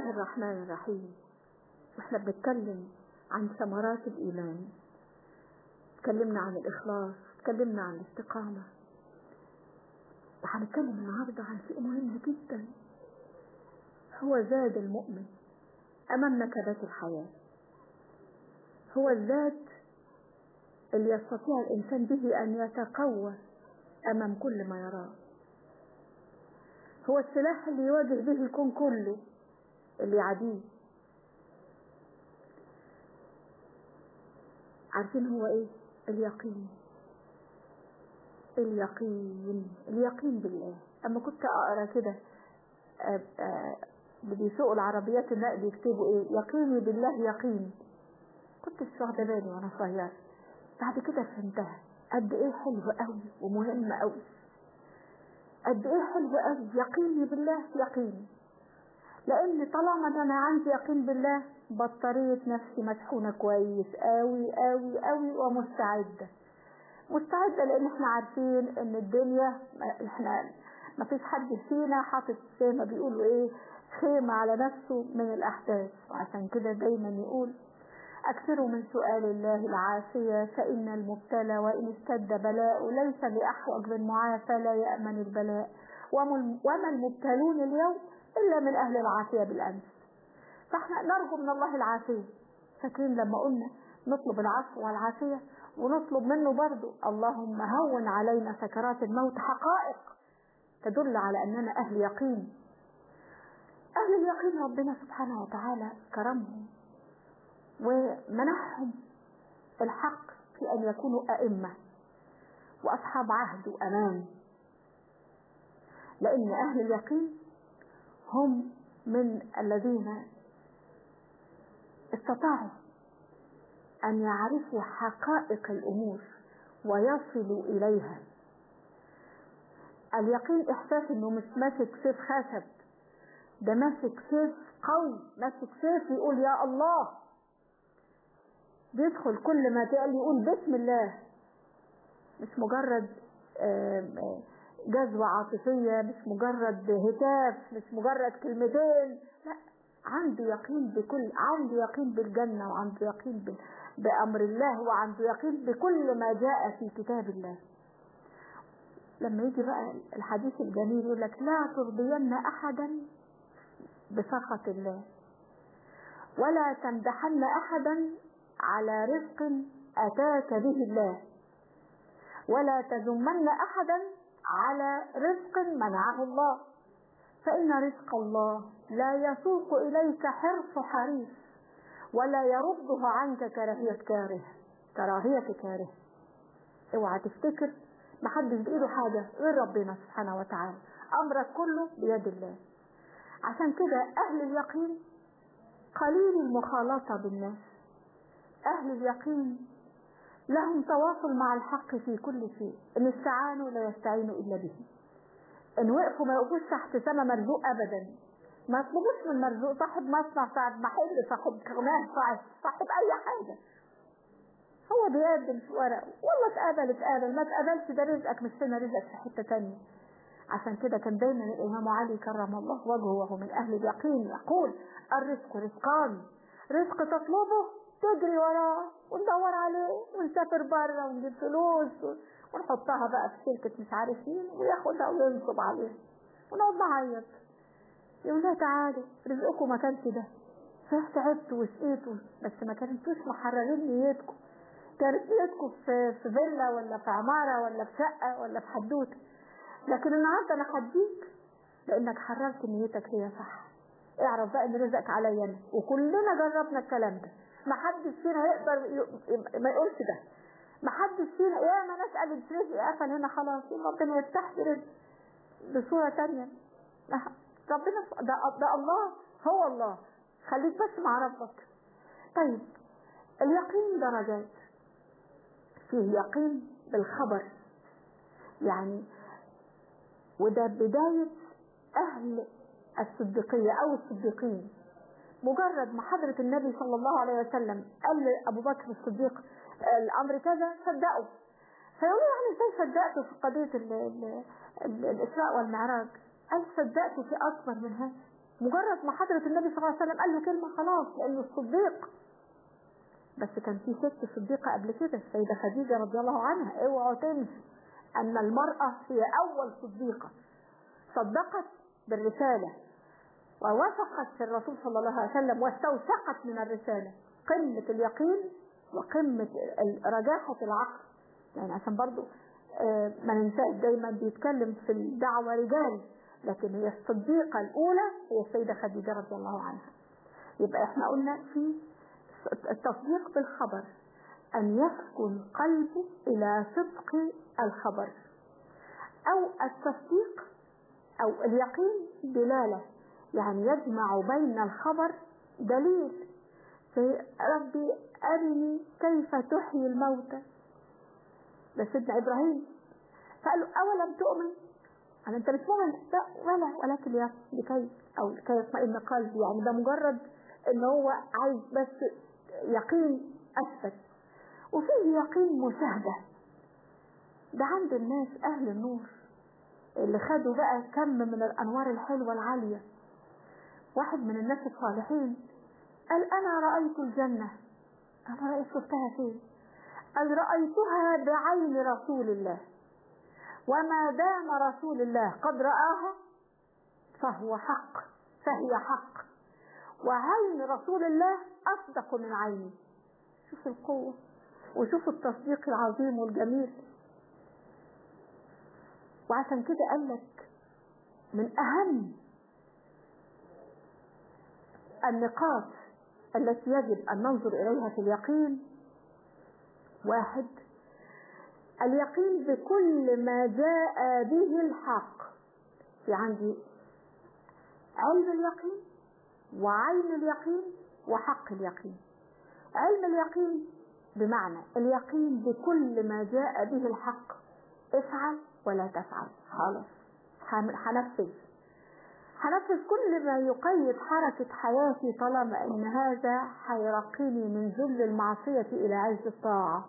الله الرحمن الرحيم واحنا بنتكلم عن ثمرات الإيمان اتكلمنا عن الإخلاص اتكلمنا عن الاستقامة وهنتكلم النهاردة عن شيء مهم جدا هو زاد المؤمن أمام نكبات الحياة هو الذات اللي يستطيع الإنسان به أن يتقوى أمام كل ما يراه هو السلاح اللي يواجه به الكون كله اللي يعديه عارفين هو ايه اليقين اليقين اليقين بالله اما كنت اقرا كده اللي بيسوقوا العربيات النقل يكتبوا ايه يقيني بالله يقين كنتش واخده بالي وانا صغيره بعد كده فهمتها قد ايه حلو قوي ومهم قوي قد ايه حلو قوي يقيني بالله يقين لان طالما انا عندي يقين بالله بطارية نفسي مشحونة كويس قوي قوي قوي ومستعدة مستعدة لان احنا عارفين ان الدنيا احنا ما فيش حد فينا حاطط زي ما بيقولوا ايه خيمة على نفسه من الاحداث وعشان كده دايما يقول أكثروا من سؤال الله العافية فإن المبتلى وإن اشتد بلاء ليس بأحوج بالمعافى لا يأمن البلاء وما المبتلون اليوم إلا من أهل العافية بالأمس فاحنا نرجو من الله العافية فاكرين لما قلنا نطلب العفو والعافية ونطلب منه برضو اللهم هون علينا سكرات الموت حقائق تدل على أننا أهل يقين أهل اليقين ربنا سبحانه وتعالى كرمهم ومنحهم الحق في أن يكونوا أئمة وأصحاب عهد وأمان لأن أهل اليقين هم من الذين استطاعوا أن يعرفوا حقائق الأمور ويصلوا إليها اليقين إحساس إنه مش ماسك سيف خشب ده ماسك سيف قوي ماسك سيف يقول يا الله بيدخل كل ما تقال يقول بسم الله مش مجرد جذوة عاطفية مش مجرد هتاف مش مجرد كلمتين لا عنده يقين بكل عنده يقين بالجنة وعنده يقين بأمر الله وعنده يقين بكل ما جاء في كتاب الله لما يجي بقى الحديث الجميل يقول لك لا ترضين أحدا بسخط الله ولا تمدحن أحدا على رزق أتاك به الله ولا تذمن أحدا على رزق منعه الله فإن رزق الله لا يسوق إليك حرص حريص ولا يرده عنك كراهية كاره كراهية كاره اوعى تفتكر محدش بإيده حاجة غير ربنا سبحانه وتعالى أمرك كله بيد الله عشان كده أهل اليقين قليل المخالطة بالناس أهل اليقين لهم تواصل مع الحق في كل شيء إن استعانوا لا يستعينوا إلا به إن وقفوا ما يقفوش تحت سما مرزوق أبدا ما يطلبوش من مرزوق صاحب مصنع صاحب محل صاحب كمان صاحب صاحب أي حاجة هو بيقدم في ورقه والله اتقابل اتقابل ما اتقابلش ده رزقك مش هنا رزقك في حتة تانية عشان كده كان دايما الإمام علي كرم الله وجهه وهو من أهل اليقين يقول الرزق رزقان رزق تطلبه تجري وراه وندور عليه ونسافر بره ونجيب فلوس ونحطها بقى في شركة مش عارف مين وياخدها وينصب عليها ونقعد نعيط يقول لها تعالوا رزقكم ما كانش ده صحيح تعبتوا وسقيتوا بس ما كنتوش محررين نيتكم كانت نيتكم في في فيلا ولا في عمارة ولا في شقة ولا في حدوتة لكن النهارده انا هديك لانك حررت نيتك هي صح اعرف بقى ان رزقك عليا انا وكلنا جربنا الكلام ده ما حدش فينا يقدر ما يقولش ده ما حدش فينا يا ما ناس قالت رزقي قفل هنا خلاص ربنا يفتح لي رزق بصورة تانية ربنا ده, ده الله هو الله خليك بس مع ربك طيب اليقين درجات فيه يقين بالخبر يعني وده بداية أهل الصديقية أو الصديقين مجرد ما حضرة النبي صلى الله عليه وسلم قال لأبو بكر الصديق الأمر كذا صدقوا فيقولوا يعني ازاي صدقتوا في قضية ال ال ال الإسراء والمعراج قال صدقت في أكبر من هذا مجرد ما حضرة النبي صلى الله عليه وسلم قال له كلمة خلاص لأنه الصديق بس كان في ست صديقة قبل كده السيدة خديجة رضي الله عنها اوعوا تنسوا أن المرأة هي أول صديقة صدقت بالرسالة ووثقت في الرسول صلى الله عليه وسلم واستوثقت من الرسالة قمة اليقين وقمة رجاحة العقل يعني عشان برضو ما ننساش دايما بيتكلم في الدعوة رجال لكن هي الصديقة الأولى هي السيدة خديجة رضي الله عنها يبقى احنا قلنا في التصديق بالخبر أن يسكن قلبه إلى صدق الخبر أو التصديق أو اليقين دلالة يعني يجمع بين الخبر دليل زي ربي أرني كيف تحيي الموتى ده سيدنا إبراهيم فقال له أولم تؤمن أنا أنت مش مؤمن لا ولا ولكن لكي أو لكي يطمئن قلبي يعني ده مجرد إن هو عايز بس يقين أثبت وفيه يقين مشاهدة ده عند الناس أهل النور اللي خدوا بقى كم من الأنوار الحلوة العالية واحد من الناس الصالحين قال أنا رأيت الجنة أنا رأيت شفتها فين قال رأيتها بعين رسول الله وما دام رسول الله قد رآها فهو حق فهي حق وعين رسول الله أصدق من عيني شوف القوة وشوف التصديق العظيم والجميل وعشان كده قال لك من أهم النقاط التي يجب أن ننظر إليها في اليقين واحد اليقين بكل ما جاء به الحق في عندي علم اليقين وعين اليقين وحق اليقين علم اليقين بمعنى اليقين بكل ما جاء به الحق افعل ولا تفعل خلاص هنفذ هنفذ كل ما يقيد حركة حياتي طالما ان هذا هيرقيني من ذل المعصية الى عز الطاعة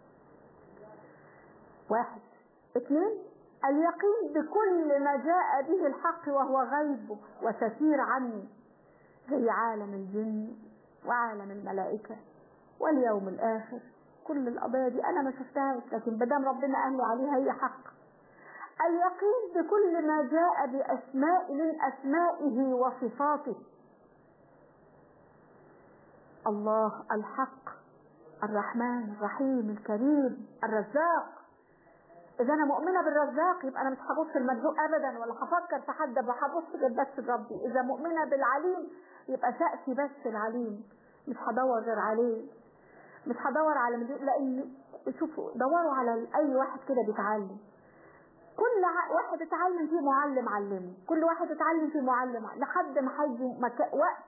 واحد اثنين اليقين بكل ما جاء به الحق وهو غيب وستير عني زي عالم الجن وعالم الملائكة واليوم الآخر كل القضايا دي أنا ما شفتهاش لكن بدام ربنا قال لي عليها هي حق اليقين بكل ما جاء بأسماء من أسمائه وصفاته الله الحق الرحمن الرحيم الكريم الرزاق إذا أنا مؤمنة بالرزاق يبقى أنا مش هبص المرزوق أبدا ولا هفكر في حد بهبص غير بس بربي إذا مؤمنة بالعليم يبقى سقفي بس العليم مش هدور غير عليه مش هدور على مدير لأن شوفوا دوروا على أي واحد كده بيتعلم كل واحد اتعلم فيه معلم علمه كل واحد اتعلم فيه معلم لحد ما هيجي مكا... وقت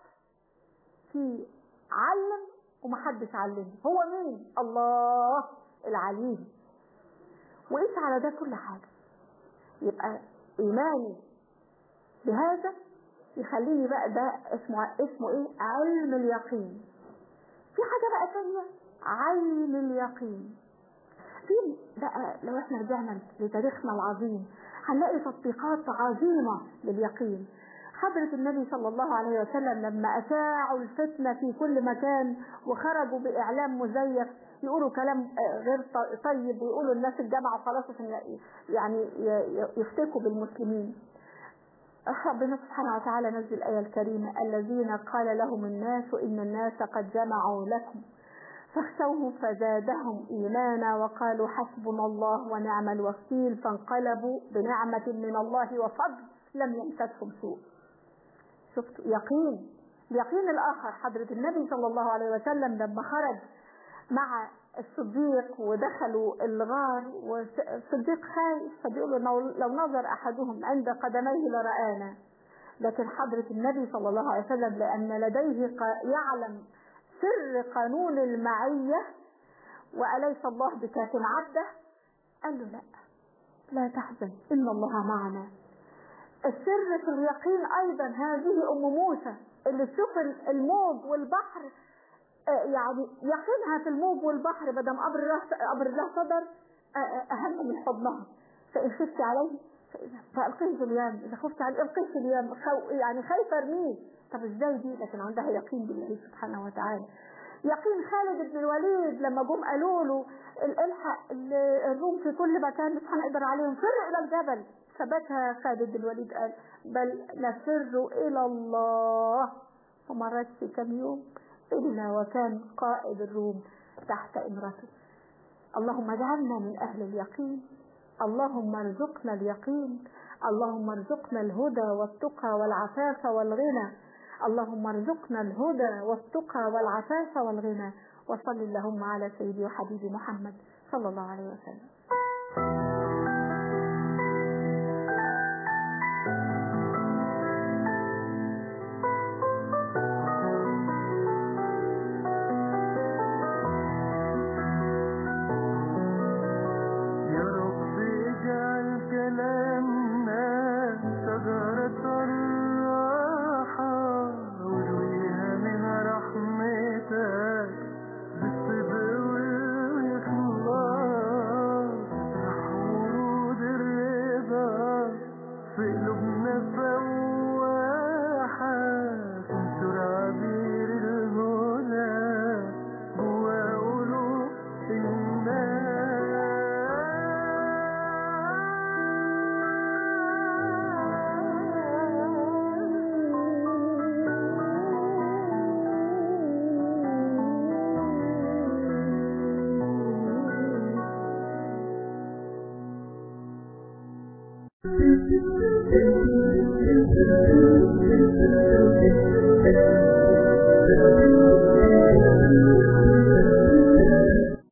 في علم ومحدش علمه هو مين الله العليم وقيس على ده كل حاجة يبقى إيماني بهذا يخليني بقى ده اسمه اسمه ايه علم اليقين في حاجة بقى تانية عين اليقين في بقى لو احنا رجعنا لتاريخنا العظيم هنلاقي تطبيقات عظيمة لليقين حضرة النبي صلى الله عليه وسلم لما أشاعوا الفتنة في كل مكان وخرجوا بإعلام مزيف يقولوا كلام غير طيب ويقولوا الناس الجامعة خلاص عشان يعني يفتكوا بالمسلمين ربنا سبحانه وتعالى نزل الآية الكريمة الذين قال لهم الناس إن الناس قد جمعوا لكم فاخشوه فزادهم إيمانا وقالوا حسبنا الله ونعم الوكيل فانقلبوا بنعمة من الله وفضل لم يمسسهم سوء شفتوا يقين اليقين الآخر حضرة النبي صلى الله عليه وسلم لما خرج مع الصديق ودخلوا الغار والصديق خايف فبيقولوا لو نظر أحدهم عند قدميه لرآنا لكن حضرة النبي صلى الله عليه وسلم لأن لديه يعلم سر قانون المعية وأليس الله بكاف عبده قال له لا لا تحزن إن الله معنا السر في اليقين أيضا هذه أم موسى اللي تشوف الموج والبحر يعني يقينها في الموج والبحر بدم أمر الله أمر الله صدر أهم من حضنها فإن خفت عليه فألقيه في اليم إذا خفت عليه ألقيه في اليم خو يعني خايفة أرميه طب إزاي دي لكن عندها يقين بالله سبحانه وتعالى يقين خالد بن الوليد لما جم قالوا له الحق الروم في كل مكان مش هنقدر عليهم فر إلى الجبل ثبتها خالد بن الوليد قال بل نفر إلى الله وما مرتش كم يوم إلا وكان قائد الروم تحت إمرته اللهم اجعلنا من أهل اليقين اللهم ارزقنا اليقين اللهم ارزقنا الهدى والتقى والعفاف والغنى اللهم ارزقنا الهدى والتقى والعفاف والغنى وصل اللهم على سيدي وحبيبي محمد صلى الله عليه وسلم يا رب اجعل كلامنا شجرة الراحة وارويها من رحمتك بالصدق والإخلاص ورود الرضا في قلوبنا فواحة تنشر عبير الهدى جوا قلوب الناس